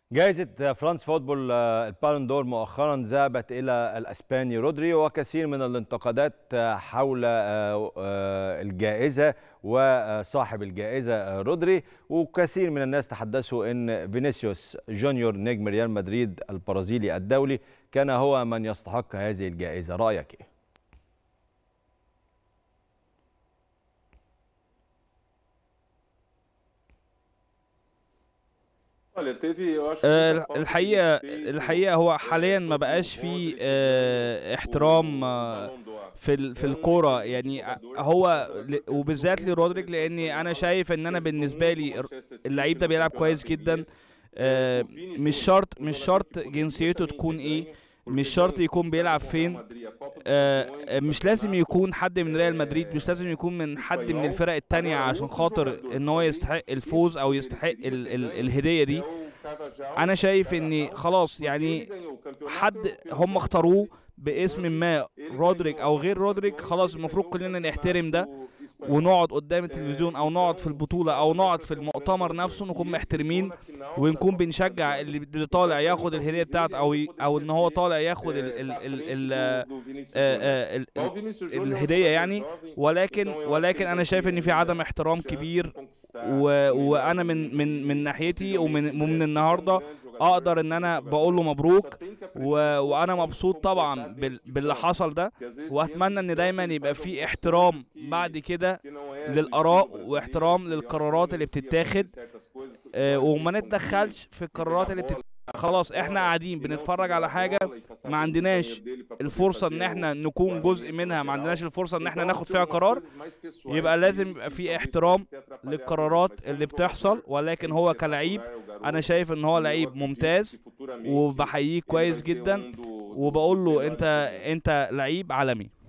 جائزة فرانس فوتبول آه، البالون دور مؤخرا ذهبت إلى الأسباني رودري وكثير من الانتقادات آه، حول آه، آه، الجائزة وصاحب الجائزة آه، رودري وكثير من الناس تحدثوا أن فينيسيوس جونيور نجم ريال مدريد البرازيلي الدولي كان هو من يستحق هذه الجائزة رأيك إيه؟ Olha, teve, eu acho que آه، muita falta de الحقيقة respeito الحقيقة هو eh, حاليا ما sobre بقاش o فيه Modric, آه، o احترام o آه، Ballon d'Or. في ال- في É um الكورة excelente يعني jogador, هو um ل- jogador que وبالذات ajudou لرودريك muito لأني أنا Espanha, شايف إن أنا ajudou بالنسبة muito لي o Manchester City اللعيب ده no بيلعب كويس campeonato جدا inglês. آه، O Vini مش Júnior, شرط um مش jogador شرط que poderia جنسيته também تكون ser إيه ganho, مش porque شرط ganhou يكون sabe, بيلعب com o Real فين Madrid a Copa dos آه، Campeões, آه، o مش لازم campeonato, يكون حد من ريال مدريد مش لازم آه، يكون من حد من اسبانيول. الفرق التانية Agora, عشان outro خاطر jogador ان هو talvez يستحق الفوز او esse يستحق mereceria ال ter ال ganho, الهدية é دي o Carvajal, انا شايف ان Carvajal, خلاص porque يعني ele ganhou o campeonato حد pelo هم Real اختاروه Madrid, باسم ما ele رودريك ganhou او a غير Copa dos رودريك Campeões, خلاص ele المفروض ganhou o كلنا نحترم ده campeonato espanhol. ونقعد قدام É, التلفزيون او نقعد في então, البطولة dá او pra نقعد ser في um grande المؤتمر jogador. نفسه E نكون ele محترمين chegou na final da ونكون Copa dos بنشجع Campeões. اللي اللي O طالع papel ياخد talvez الهدية dele بتاعته é او um ي- pouco او ان هو descer طالع ياخد é, ال ال da ال frente ال do, do Vinícius آه، Júnior. آه، ال- Mas o Vinícius Júnior é um الهدية jogador يعني jovem, ولكن então eu acho que ولكن ele انا tem شايف ان في ainda عدم احترام chance de كبير conquistar و... o melhor وانا do من mundo من من e ناحيتي possivelmente ومن em ومن breve ser um النهارده grande jogador, اقدر ان انا um بقول له jogador. مبروك Só tem que و... aprender um وانا pouco مبسوط como طبعا comportar بال... dentro de باللي campo. حصل ده Porque às vezes dentro واتمنى de ان campo دايما ele يبقى faz في algumas احترام coisas بعد que كده que não é do للاراء estilo brasileiro, واحترام e eu acho que للقرارات اللي merecia fazer بتتاخد certas coisas que آه، o وما Brasil نتدخلش في القرارات اللي بتت... خلاص احنا قاعدين بنتفرج على حاجه ما عندناش الفرصه ان احنا نكون جزء منها ما عندناش الفرصه ان احنا ناخد فيها قرار يبقى لازم يبقى في احترام للقرارات اللي بتحصل ولكن هو كلعيب انا شايف ان هو لعيب ممتاز وبحييه كويس جدا وبقول له انت انت لعيب عالمي